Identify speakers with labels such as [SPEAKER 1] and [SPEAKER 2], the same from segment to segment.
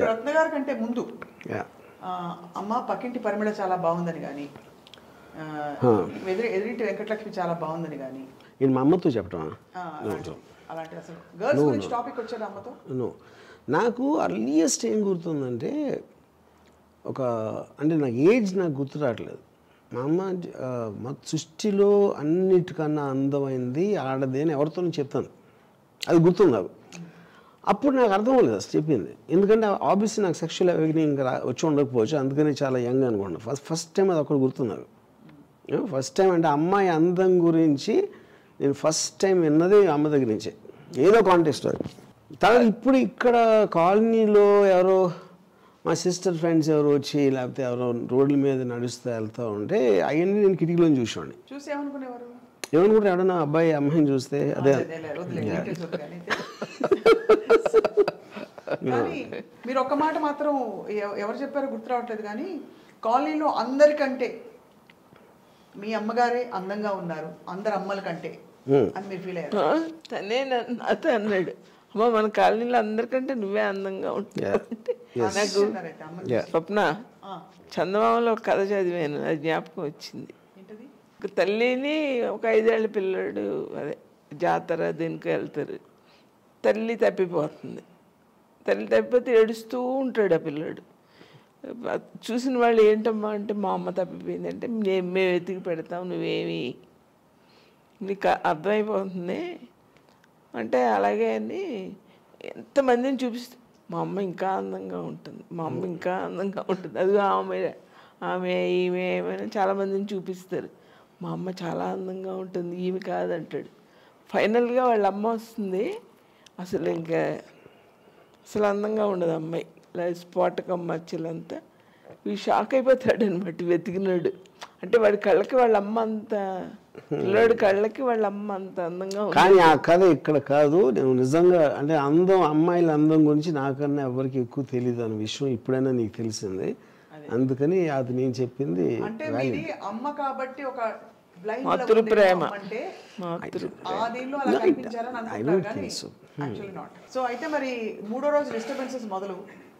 [SPEAKER 1] ఇప్పుడు రత్న గారి కంటే ముందు
[SPEAKER 2] యా
[SPEAKER 1] ఆ, అమ్మ పక్కింటి పరిమళ చాలా బాగుందని కానీ ఎదురు ఎదురింటి వెంకటలక్ష్మి చాలా బాగుందని కానీ
[SPEAKER 2] ఇది మా అమ్మతో చెప్పటమా
[SPEAKER 1] అలాంటి అలాంటి అసలు గర్ల్స్ గురించి టాపిక్ వచ్చేది అమ్మతో
[SPEAKER 2] నో నాకు అర్లియస్ట్ ఏం గుర్తుందంటే ఒక అంటే నాకు ఏజ్ నాకు గుర్తు రావట్లేదు మా అమ్మ ఆ, మా సృష్టిలో అన్నిటికన్నా అందమైంది ఆడది అని ఎవరితో చెప్తాను అది గుర్తుంది నాకు అప్పుడు నాకు అర్థం అవ్వలేదు అసలు చెప్పింది ఎందుకంటే ఆబ్వియస్లీ నాకు సెక్షువల్ అవేగనింగ్ రా వచ్చి ఉండకపోవచ్చు అందుకని చాలా యంగ్ అనుకున్నాను ఫస్ట్ ఫస్ట్ టైం అది అక్కడ గుర్తుంది నాకు ఫస్ట్ టైం అంటే అమ్మాయి అందం గురించి నేను ఫస్ట్ టైం విన్నది అమ్మ దగ్గర నుంచే ఏదో కాంటెక్స్ట్ అది తర్వాత ఇప్పుడు ఇక్కడ కాలనీలో ఎవరో మా సిస్టర్ ఫ్రెండ్స్ ఎవరు వచ్చి లేకపోతే ఎవరో రోడ్ల మీద నడుస్తూ వెళ్తూ ఉంటే అవన్నీ నేను కిటికీలో చూసేవాడిని
[SPEAKER 1] చూసి ఏమనుకునేవారు
[SPEAKER 2] ఏమనుకుంటే ఎవడన్నా అబ్బాయి అమ్మాయిని చూస్తే అదే
[SPEAKER 1] అదేలే, వదిలే, details వద్దు కానీ. కానీ మీరు ఒక్క మాట మాత్రం ఎవ- ఎవరు చెప్పారో గుర్తు రావట్లేదు కానీ కాలనీలో అందరికంటే మీ అమ్మగారే అందంగా ఉన్నారు అందరు అమ్మల కంటే అని మీరు ఫీల్ అయ్యారు
[SPEAKER 3] ఆ, తనే నన్ను- నాతో అన్నాడు అమ్మ మన కాలనీలో అందరికంటే నువ్వే అందంగా ఉంటావు అంటే నాకు
[SPEAKER 1] అన్నారైతే అమ్మ
[SPEAKER 3] స్వప్న చందమామలో ఒక కథ చదివాను అది జ్ఞాపకం వచ్చింది
[SPEAKER 1] ఏంటది
[SPEAKER 3] ఒక తల్లిని ఒక ఐదేళ్ల పిల్లడు అదే జాతర దీనికి వెళ్తారు తల్లి తప్పిపోతుంది తల్లి తప్పిపోతే ఏడుస్తూ ఉంటాడు ఆ పిల్లాడు చూసిన వాళ్ళు ఏంటమ్మా అంటే మా అమ్మ తప్పిపోయింది అంటే "మే- మేము వెతికి పెడతాం నువ్వేమి నీకు అర్థమైపోతుంది అంటే అలాగే అని ఎంతమందిని చూపిస్తే మా అమ్మ ఇంకా అందంగా ఉంటుంది మా అమ్మ ఇంకా అందంగా ఉంటుంది అది ఆమె ఆమె ఈమె ఏమైనా చాలామందిని చూపిస్తారు మా అమ్మ చాలా అందంగా ఉంటుంది ఈమె కాదంటాడు ఫైనల్గా వాళ్ళ అమ్మ వస్తుంది అసలు ఇంకా అసలు అందంగా ఉండదు అమ్మాయి ఇలా స్ఫోటకం మచ్చలంతా ఈ షాక్ అయిపోతాడు అనమాట వెతికినాడు అంటే వాడి కళ్ళకి వాళ్ళ అమ్మ అంత పిల్లాడి కళ్ళకి వాళ్ళ అమ్మ అంత అందంగా ఉంది
[SPEAKER 2] కానీ ఆ కథ ఇక్కడ కాదు నేను నిజంగా అంటే అందం అమ్మాయిల అందం గురించి నాకన్నా ఎవరికి ఎక్కువ తెలియదు అనే విషయం ఇప్పుడైనా నీకు తెలిసింది అందుకని అది నేను చెప్పింది
[SPEAKER 1] అంటే మీది అమ్మ కాబట్టి ఒక బ్లైండ్
[SPEAKER 3] మాతృ ప్రేమ.
[SPEAKER 1] అంటే
[SPEAKER 3] మాతృ
[SPEAKER 1] ఆ దీనిలో అలా కనిపించారని అనుకుంటారు కానీ యాక్చువల్లీ నాట్ సో అయితే మరి మూడో రోజు డిస్టర్బెన్సెస్ మొదలు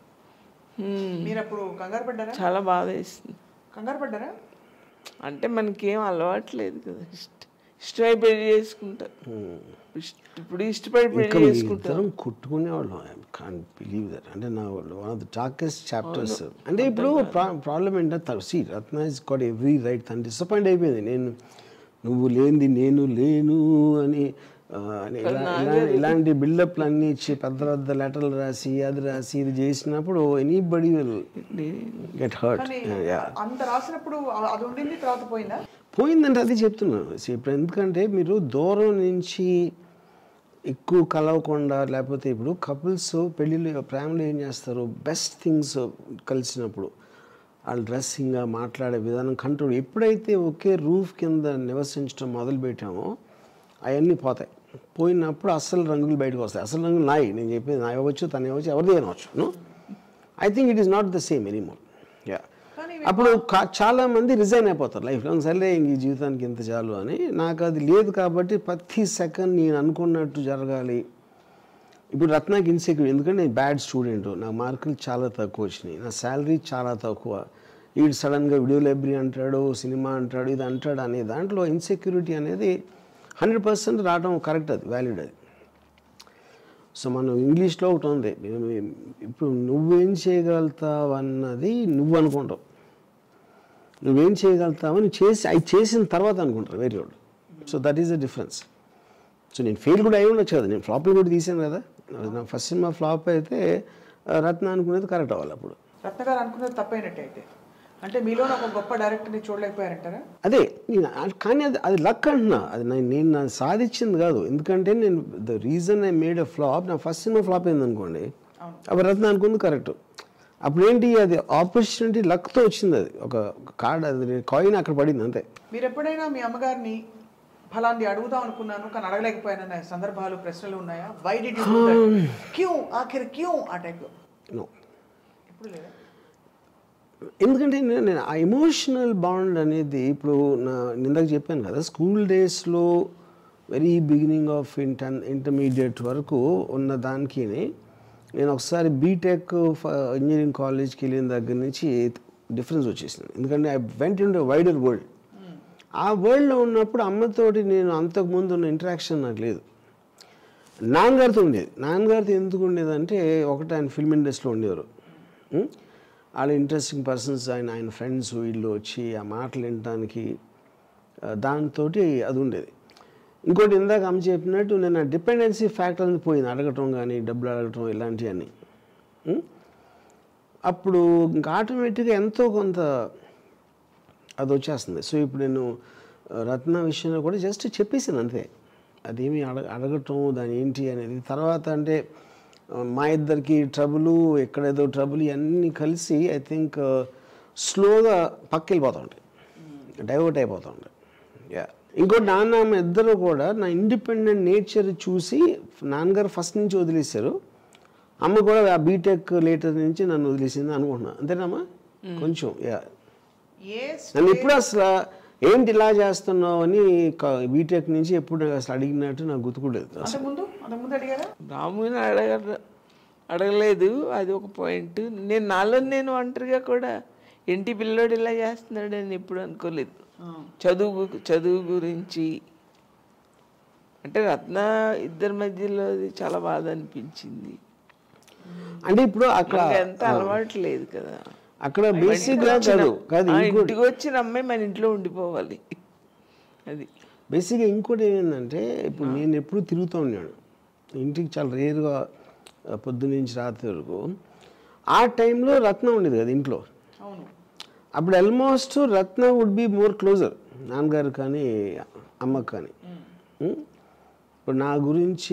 [SPEAKER 1] మీరు అప్పుడు కంగారు పడ్డారా
[SPEAKER 3] చాలా బాధ వేస్తుంది
[SPEAKER 1] కంగారు పడ్డారా
[SPEAKER 3] అంటే మనకేం అలవాట్లేదు కదా ఇష్ట ఇష్టమై పెళ్లి చేసుకుంటారు ఇష్ట- ఇప్పుడు ఇష్టపడి పెళ్లి
[SPEAKER 2] ఇంకా మీ
[SPEAKER 3] చేసుకుంటారు
[SPEAKER 2] ఇద్దరం కొట్టుకునేవాళ్ళం ఐ కాన్ బిలీవ్ దట్ అంటే నా one of the toughest chapters అంటే ఇప్పుడు ప్రాబ్లం ఏంటంటే see Ratna is got every right తను డిసప్పాయింట్ అయిపోయింది నేను నువ్వు లేనిది నేను లేను అని ఆ, అని ఇలా- ఇలా- ఇలాంటి బిల్డప్లు అన్నీ ఇచ్చి పెద్ద పెద్ద లెటర్లు రాసి అది రాసి ఇది చేసినప్పుడు ఎనీబడి విల్ గెట్ హర్ట్
[SPEAKER 1] కానీ అంత రాసినప్పుడు అ- అది ఉండింది తర్వాత పోయిందా
[SPEAKER 2] పోయిందంటే అది చెప్తున్నాను See, ఇప్పుడు ఎందుకంటే మీరు దూరం నుంచి ఎక్కువ కలవకుండా లేకపోతే ఇప్పుడు కపుల్స్ పెళ్ళిళ్ళు ప్రేమలో ఏం చేస్తారు బెస్ట్ థింగ్స్ కలిసినప్పుడు వాళ్ళ డ్రెస్సింగ్ మాట్లాడే విధానం కంట్రోల్ ఎప్పుడైతే ఒకే రూఫ్ కింద నివసించడం మొదలు పెట్టామో అవన్నీ పోతాయి పోయినప్పుడు అసలు రంగులు బయటకు వస్తాయి అసలు రంగులు నాయి నేను చెప్పేది నా ఇవ్వచ్చు తను ఇవ్వచ్చు ఎవరిది అనవచ్చు I think it is not the same anymore yeah
[SPEAKER 1] కానీ
[SPEAKER 2] అప్పుడు కా- చాలా మంది రిజైన్ అయిపోతారు లైఫ్ లాంగ్ సరే ఇంక ఈ జీవితానికి ఇంత చాలు అని నాకు అది లేదు కాబట్టి ప్రతి సెకండ్ నేను అనుకున్నట్టు జరగాలి ఇప్పుడు రత్నాకి ఇన్సెక్యూర్ ఎందుకంటే నేను బ్యాడ్ స్టూడెంట్ నా మార్కులు చాలా తక్కువ వచ్చినాయి నా శాలరీ చాలా తక్కువ వీడు సడన్గా వీడియో లైబ్రరీ అంటాడు సినిమా అంటాడు ఇది అంటాడు అనే దాంట్లో ఇన్సెక్యూరిటీ అనేది హండ్రెడ్ పర్సెంట్ రావడం కరెక్ట్ అది వ్యాలిడ్ అది సో మనం ఇంగ్లీష్లో ఒకటి ఉంది మేము- ఇప్పుడు నువ్వేం చేయగలుగుతావు అన్నది నువ్వు అనుకుంటావు నువ్వేం చేయగలుగుతావని చేసి అవి చేసిన తర్వాత అనుకుంటారు వేరే వాళ్ళు so that is the difference so నేను ఫెయిల్ కూడా అయి ఉండొచ్చు కదా నేను ఫ్లాప్లు కూడా తీసాను కదా నా ఫస్ట్ సినిమా ఫ్లాప్ అయితే ఆ, రత్న అనుకునేది కరెక్ట్ అవ్వాలి అప్పుడు
[SPEAKER 1] రత్న గారు అనుకున్నది తప్పైనట్టు అయితే అంటే మీలో ఒక గొప్ప డైరెక్టర్ని చూడలేకపోయారంటారా
[SPEAKER 2] అదే నేను ఆ- కానీ అది అది లక్ అంటున్నా అది నేను నేను నా సాధించింది కాదు ఎందుకంటే నేను the reason I made a flop నా ఫస్ట్ సినిమా ఫ్లాప్ అయింది అనుకోండి అప్పుడు రత్న అనుకుంది కరెక్ట్ అప్పుడు ఏంటి అది ఆపర్చునిటీ లక్తో వచ్చింది అది ఒక కార్డ్ అది కాయిన్ అక్కడ పడింది అంతే
[SPEAKER 1] మీరు ఎప్పుడైనా మీ అమ్మగారిని ఫలాంది అడుగుదాం అనుకున్నాను కానీ అడగలేకపోయానన్న సందర్భాలు ప్రశ్నలు ఉన్నాయా వై డి యూ క్యూ ఆఖరి క్యూ ఆ టైప్లో
[SPEAKER 2] నో
[SPEAKER 1] ఎప్పుడు లేదా
[SPEAKER 2] ఎందుకంటే నేను నేను ఆ ఎమోషనల్ బాండ్ అనేది ఇప్పుడు నా నిందాక చెప్పాను కదా స్కూల్ డేస్లో very beginning of inter intermediate వరకు ఉన్న దానికి నేను ఒకసారి బీటెక్ ఇంజనీరింగ్ కాలేజ్కి వెళ్ళిన దగ్గర నుంచి డిఫరెన్స్ వచ్చేసింది ఎందుకంటే I went in wider world ఆ వరల్డ్లో ఉన్నప్పుడు అమ్మతోటి నేను అంతకుముందు ఉన్న ఇంటరాక్షన్ నాకు లేదు నాన్నగారితో ఉండేది నాన్నగారితో ఎందుకు ఉండేదంటే ఒకటి ఆయన ఫిల్మ్ ఇండస్ట్రీలో ఉండేవారు ఉం? వాళ్ళ ఇంట్రెస్టింగ్ పర్సన్స్ ఆయన ఆయన ఫ్రెండ్స్ వీళ్ళు వచ్చి ఆ మాటలు వినడానికి దాంతో అది ఉండేది ఇంకోటి ఇందాక అమ్మ చెప్పినట్టు నేను ఆ డిపెండెన్సీ ఫ్యాక్టర్ అనేది పోయింది అడగటం కానీ డబ్బులు అడగటం ఇలాంటివన్నీ ఉం? అప్పుడు ఇంకా ఆటోమేటిక్గా ఎంతో కొంత అది వచ్చేస్తుంది సో ఇప్పుడు నేను ఆ, రత్న విషయంలో కూడా జస్ట్ చెప్పేసాను అంతే అదేమి అడగ అడగటం దాని ఏంటి అనేది తర్వాత అంటే ఆ, మా ఇద్దరికి ట్రబుల్ ఎక్కడేదో ట్రబుల్ ఇవన్నీ కలిసి ఐ థింక్ స్లోగా పక్కకి వెళ్ళిపోతూ ఉంటాయి డైవర్ట్ అయిపోతూ ఉంటాయి యా ఇంకోటి నాన్న అమ్మ ఇద్దరు కూడా నా ఇండిపెండెంట్ నేచర్ చూసి నాన్నగారు ఫస్ట్ నుంచి వదిలేశారు అమ్మ కూడా ఆ బీటెక్ లేటర్ నుంచి నన్ను వదిలేసింది అనుకుంటున్నా అంతేనమ్మా కొంచెం యా
[SPEAKER 1] ఏ
[SPEAKER 2] నన్ను ఎప్పుడు అసలు ఏంటి ఇలా చేస్తున్నావు అని బీటెక్ నుంచి ఎప్పుడు నాకు అసలు అడిగినట్టు నాకు గుర్తుకోలేదు
[SPEAKER 1] అంతకు ముందు అంతకు ముందు అడిగారా
[SPEAKER 3] రాముని అడగ అడగలేదు అది ఒక పాయింట్ నేను నాలో నేను ఒంటరిగా కూడా ఇంటి పిల్లోడు ఇలా చేస్తున్నాడు అని ఎప్పుడు అనుకోలేదు చదువు చదువు గురించి అంటే రత్న ఇద్దరి మధ్యలో అది చాలా బాధ అనిపించింది
[SPEAKER 2] అంటే ఇప్పుడు అక్కడ
[SPEAKER 3] మనకి ఎంత అలవాటు లేదు కదా
[SPEAKER 2] అక్కడ బేసిక్గా కాదు కాదు
[SPEAKER 3] ఆ
[SPEAKER 2] ఇంకోటి
[SPEAKER 3] ఇంటికి వచ్చిన అమ్మాయి మన ఇంట్లో ఉండిపోవాలి అది
[SPEAKER 2] బేసిక్గా ఇంకోటి ఏంటంటే ఇప్పుడు నేను ఎప్పుడు తిరుగుతూ ఉన్నాను ఇంటికి చాలా రేరుగా పొద్దున్న నుంచి రాత్రి వరకు ఆ టైంలో రత్న ఉండేది కదా ఇంట్లో
[SPEAKER 1] అవును
[SPEAKER 2] అప్పుడు almost Ratna would be more closer నాన్నగారు కానీ అమ్మకు కానీ ఉం? ఇప్పుడు నా గురించి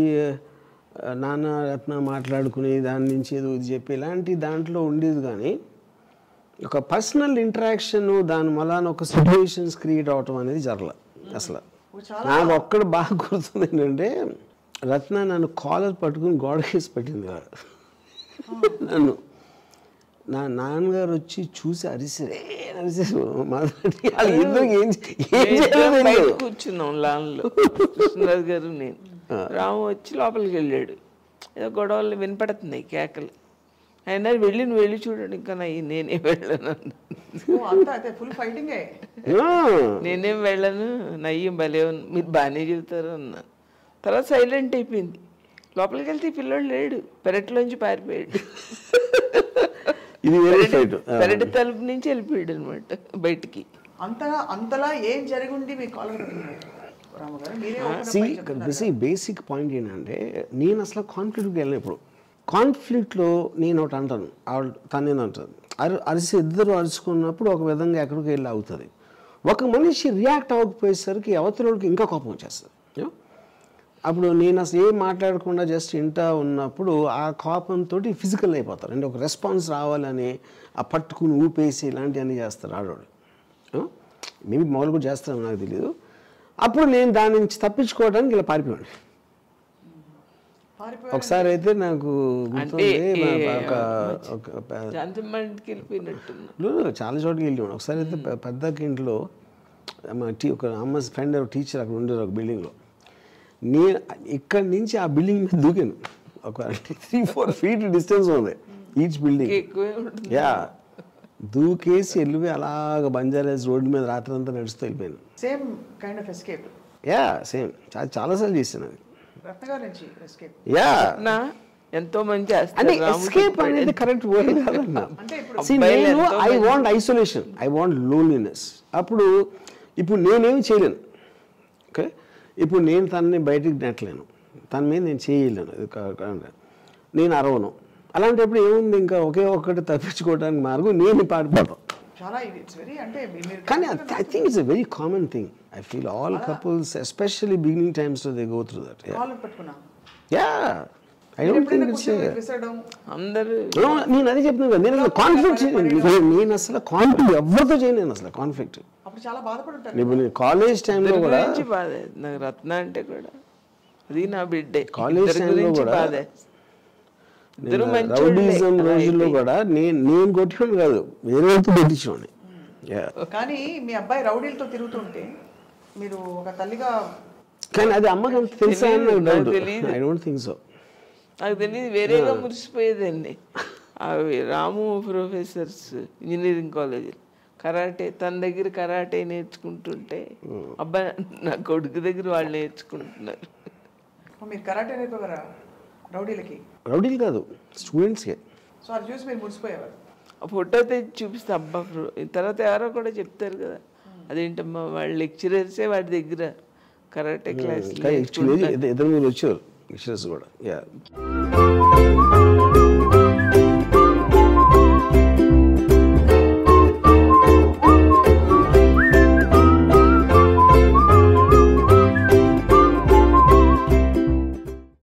[SPEAKER 2] ఆ, నాన్న రత్న మాట్లాడుకుని దాని నుంచి ఏదో ఇది చెప్పి ఇలాంటి దాంట్లో ఉండేది కానీ ఒక పర్సనల్ ఇంటరాక్షన్ దాని మలాన ఒక సిచ్యువేషన్స్ క్రియేట్ అవటం అనేది జరగల అసలు
[SPEAKER 1] ఇప్పుడు చాలా
[SPEAKER 2] నాకు ఒక్కడ బాగా గుర్తుంది ఏంటంటే రత్న నన్ను కాలర్ పట్టుకుని గోడకేసి పెట్టింది కదా నన్ను నా నాన్నగారు వచ్చి చూసి అరిసారే అరిసారు మాట్లాడి వాళ్ళు ఇద్దరు ఏం ఏం చేయాలో
[SPEAKER 3] బయట
[SPEAKER 2] తెలియదు
[SPEAKER 3] కూర్చున్నాం లాన్లో కృష్ణరాజు గారు నేను రాము వచ్చి లోపలికి వెళ్ళాడు ఏదో గొడవలు వినపడుతున్నాయి కేకలు అయినా వెళ్ళి నువ్వు వెళ్ళి చూడండి ఇంకా నా నేనే వెళ్ళను అన్నాను.
[SPEAKER 1] ఓ, అంతా అయితే ఫుల్ ఫైటింగే
[SPEAKER 2] ఆ,
[SPEAKER 3] నేనేం వెళ్ళను నయ్యం భలే ఉంది మీరు బాగానే చెబుతారు అన్నాను తర్వాత సైలెంట్ అయిపోయింది లోపలికి వెళ్తే ఈ పిల్లోడు లేడు పెరట్లోంచి పారిపోయాడు
[SPEAKER 2] ఇది వేరే ఫైట్
[SPEAKER 3] పెరటి తలుపు నుంచి వెళ్ళిపోయాడు అనమాట బయటికి
[SPEAKER 1] అంతగా అంతలా ఏం జరిగి ఉండి మీ కాలర్ పెట్టింది రామగారు మీరే open up
[SPEAKER 2] సి
[SPEAKER 1] అయ్యి చెప్తున్నారు.
[SPEAKER 2] బేసిక్ పాయింట్ ఏంటంటే నేను అసలు కాన్ఫ్లిక్ట్కి వెళ్ళిన ఇప్పుడు కాన్ఫ్లిక్ట్లో నేను ఒకటి అంటాను ఆవిడ తను నేను అంటాను అరి అరిసి ఇద్దరు అరుచుకున్నప్పుడు ఒక విధంగా ఎక్కడికి వెళ్ళి అవుతుంది ఒక మనిషి రియాక్ట్ అవ్వకపోయేసరికి అవతలకి ఇంకా కోపం వచ్చేస్తుంది you know? అప్పుడు నేను అసలు ఏం మాట్లాడకుండా జస్ట్ ఇంటా ఉన్నప్పుడు ఆ కోపంతో ఫిజికల్ అయిపోతారు అంటే ఒక రెస్పాన్స్ రావాలని ఆ పట్టుకుని ఊపేసి ఇలాంటివన్నీ చేస్తారు ఆడవాళ్ళు మేబీ మామూలు కూడా చేస్తారో నాకు తెలియదు అప్పుడు నేను దాని నుంచి తప్పించుకోవడానికి ఇలా పారిపోయాను
[SPEAKER 1] పారిపోయారు
[SPEAKER 2] ఒకసారి అయితే నాకు గుర్తుంది మా- ఒక ఒక పె-
[SPEAKER 3] శాంతిమంటికి వెళ్ళిపోయినట్టున్నా
[SPEAKER 2] లో, చాలా చోట్లకి వెళ్ళి ఉన్నాం ఒకసారి అయితే పె- పెద్దక్క ఇంట్లో మా టీ ఒక అమ్మ ఫ్రెండ్ టీచర్ అక్కడ ఉండేది ఒక బిల్డింగ్లో నేను ఇక్కడి నుంచి ఆ బిల్డింగ్ మీద దూకాను ఒక త్రీ ఫోర్ ఫీట్ డిస్టెన్స్ ఉంది ఈచ్ బిల్డింగ్
[SPEAKER 3] ఎక్కువే ఉంటుంది
[SPEAKER 2] యా దూకేసి వెళ్ళిపోయి అలాగ బంజారాస్ రోడ్డు మీద రాత్రి అంతా నడుస్తూ వెళ్ళిపోయాను
[SPEAKER 1] same kind of escape
[SPEAKER 2] yeah same చాలా చాలాసార్లు చేశాను అది
[SPEAKER 1] రత్న గారి నుంచి ఎస్కేప్
[SPEAKER 2] యా
[SPEAKER 3] నా ఎంతో మంది
[SPEAKER 2] అంటే
[SPEAKER 3] చేస్తారు రాముడు
[SPEAKER 2] ఎస్కేప్ అనేది కరెక్ట్ వర్డ్ కాదన్నా
[SPEAKER 1] అంటే ఇప్పుడు
[SPEAKER 2] See,
[SPEAKER 3] అబ్బాయిలు
[SPEAKER 2] నేను
[SPEAKER 3] ఎంతో
[SPEAKER 2] I want isolation I want loneliness అప్పుడు ఇప్పుడు నేనేమి చేయలేను ఓకే ఇప్పుడు నేను తనని బయటికి నెట్టలేను తన మీద నేను చేయలేను అది కా- కా- నేను అరవను అలాంటప్పుడు ఏముంది ఇంకా ఒకే ఒక్కటి తప్పించుకోవడానికి మార్గం నేను పారిపోతాం
[SPEAKER 1] చాలా ఇట్స్ వెరీ అంటే మీ- మీరు
[SPEAKER 2] కానీ I think it's a very common thing I feel all couples especially beginning times they go through that
[SPEAKER 1] collar పట్టుకున్నా
[SPEAKER 2] యా ఐ
[SPEAKER 1] మీరు
[SPEAKER 2] డోంట్
[SPEAKER 1] ఎప్పుడైనా
[SPEAKER 2] థింక్ ఇట్స్
[SPEAKER 1] కూర్చొని విసరడం
[SPEAKER 3] అందరూ
[SPEAKER 2] No, నేను అది చెప్తున్నాను కదా నేను కాన్ఫ్లిక్ట్ నేను అసలు కాన్ఫ్లిక్ట్ ఎవరితో చేయను అసలు కాన్ఫ్లిక్ట్
[SPEAKER 1] అప్పుడు చాలా బాధపడుంటారు
[SPEAKER 2] ఇప్పుడు నేను కాలేజ్ టైంలో
[SPEAKER 3] ఇద్దరి
[SPEAKER 2] కూడా
[SPEAKER 3] గురించి బాధ నాకు రత్న అంటే కూడా అది నా బిడ్డే
[SPEAKER 2] College
[SPEAKER 3] ఇద్దరి
[SPEAKER 2] time లో
[SPEAKER 3] గురించి
[SPEAKER 2] కూడా
[SPEAKER 3] బాధ ఇద్దరు మంచి
[SPEAKER 2] రౌడీజం రోజుల్లో కూడా నేను నేను కొట్టించు కాదు వేరే వాళ్ళతో కొట్టించుకోండి
[SPEAKER 1] కానీ మీ అబ్బాయి రౌడీలతో తిరుగుతుంటే మీరు ఒక తల్లిగా
[SPEAKER 2] కానీ అది అమ్మకి అంత తెలుసా అని నాకు
[SPEAKER 3] నాకు
[SPEAKER 2] డౌట్
[SPEAKER 3] తెలీదు.
[SPEAKER 2] ఐ డోంట్ థింక్ సో
[SPEAKER 3] నాకు తెలియదు వేరేగా మురిసిపోయేదండి అవి Ramu professors engineering college karate తన దగ్గర కరాటే నేర్చుకుంటుంటే అబ్బాయి నా కొడుకు దగ్గర వాళ్ళు నేర్చుకుంటున్నారు
[SPEAKER 1] ఓ, మీరు కరాటే నేర్పేవారా రౌడీలకి
[SPEAKER 2] రౌడీలు కాదు స్టూడెంట్స్కే
[SPEAKER 1] సో అది చూసి మీరు మురిసిపోయేవారు
[SPEAKER 3] ఆ ఫోటో తెచ్చి చూపిస్తే అబ్బా ప్రో- తర్వాత ఎవరో కూడా చెప్తారు కదా అదేంటమ్మా వాళ్ళ లెక్చరర్సే వాడి దగ్గర కరాటే క్లాస్
[SPEAKER 2] కానీ ఇద్దరు మీరు వచ్చారు లెక్చరర్స్ కూడా యా